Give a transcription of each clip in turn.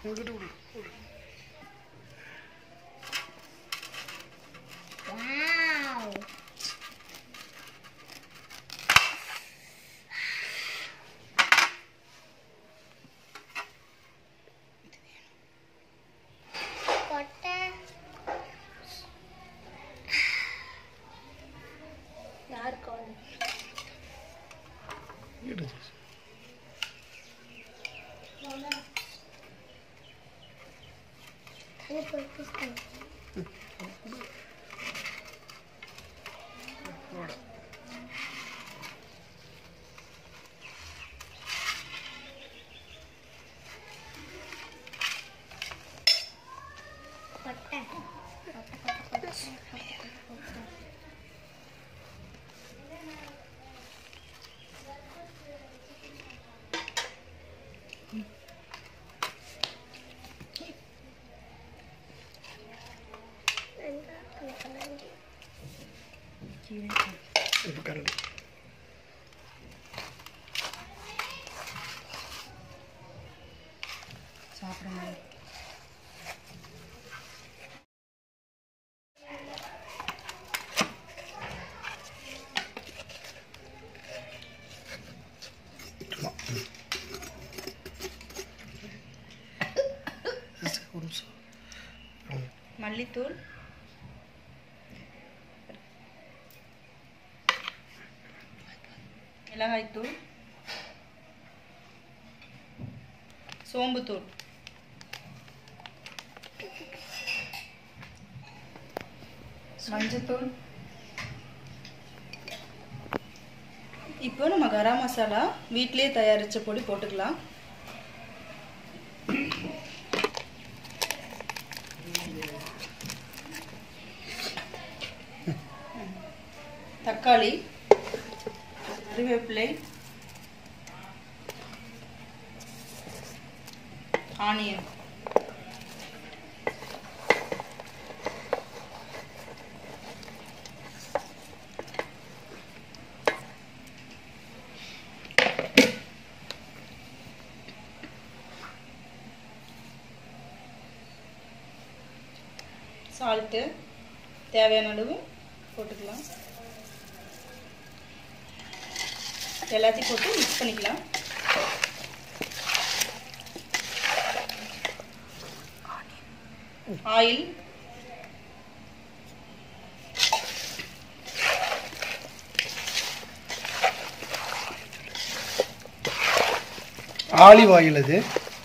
இங்கிட்டு விடு விடு வாவ் கொட்டை யாருக்கு வந்து இடு தலை பொறுத்து போட கொட்டை கொட்டை கொட்டை கொட்டை கொட்டை கொட்டை இப்போ கரண்டி சாப்பிட மாதிரி ஆமாம் ஒரு நிமிஷம் ம். மல்லித்தூள் மிளகாய்த்தூள் சோம்புத்தூள் மஞ்சத்தூள் இப்போ நம்ம கரம் மசாலா வீட்டிலேயே தயாரித்த பொடி போட்டுக்கலாம் தக்காளி கருவேப்பிலை ஆனியன் சால்ட்டு தேவையான அளவு போட்டுக்கலாம் எல்லாத்தையும் போட்டு மிக்ஸ் பண்ணிக்கலாம் ஆயில் ஆலிவ் ஆயில் அது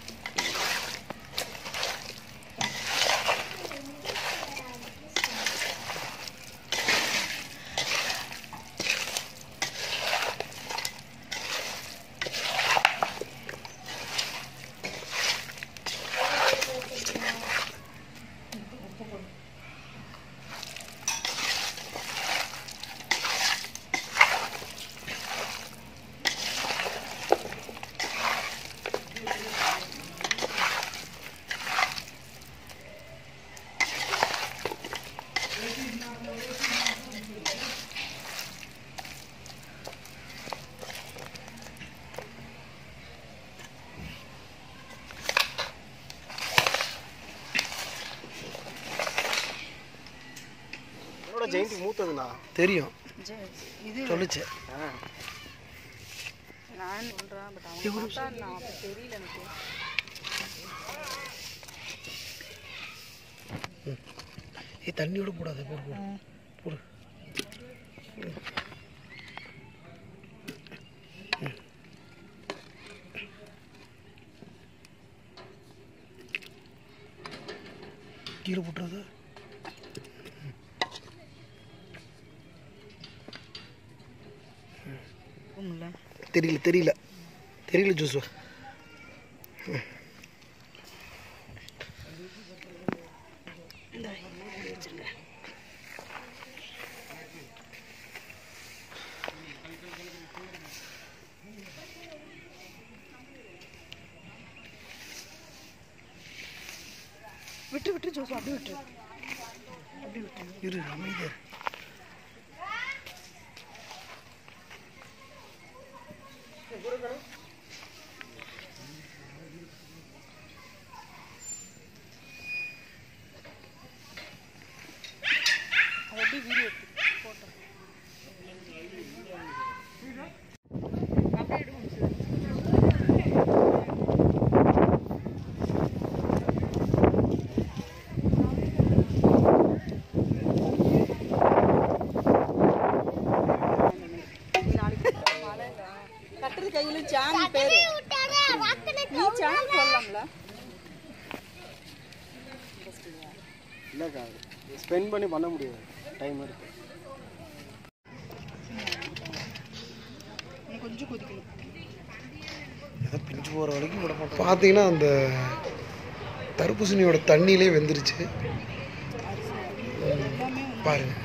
என்னோட ஜெயந்தி மூத்ததுண்ணா தெரியும் இது சொல்லுச்சு நான் சொல்கிறேன் பட் அவங்க பார்த்தா நான் அப்போ தெரியல எனக்கு ஏ தண்ணியோட போடாத போடு போடு போடு கீழே போட்டுறது இருக்கும்ல தெரியல தெரியல தெரியல ஜோசு விட்டு விட்டு ஜோசு அப்படி விட்டு அப்படி விட்டு இரு அமைதியா இரு. கட்டுறது கையில சாமி பேரு நீ சாமி போடலாம்ல இல்லைக்கா ஸ்பெண்ட் பண்ணி பண்ண முடியாது டைம் இருக்கு இன்னும் கொஞ்சம் கொதிக்கணும் ஏதோ பிஞ்சு போகிற வரைக்கும் விட மாட்டோம் பார்த்தீங்கன்னா அந்த தர்பூசணியோட தண்ணியிலே வெந்துருச்சு எல்லாமே பாருங்க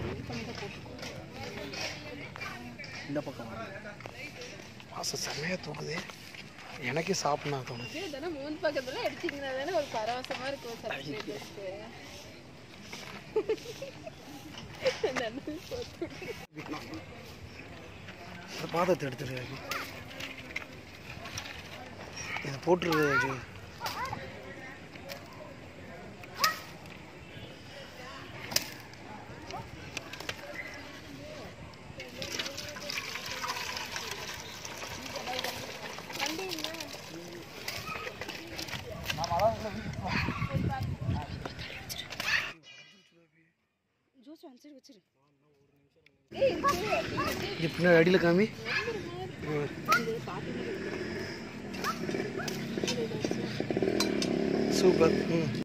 இந்த பக்கம் வாங்க. வாசம் செம்மையாக தூக்குது எனக்கே சாப்பிட்ணும் தோணுது இதெல்லாம் மூணு பக்கத்துல அடிச்சிங்கன்னா தானே ஒரு பரவசமா இருக்கும் சப்ஸ்கிரைபர்ஸ்க்கு இந்த பாதத்தை எடுத்துடு அபி. இதை போட்டுரு அஜய். ஜூஸ் அனுப்பிச்சு வச்சிரு இங்க பின்னாடி அடியில் காமி சூப்பர் ம்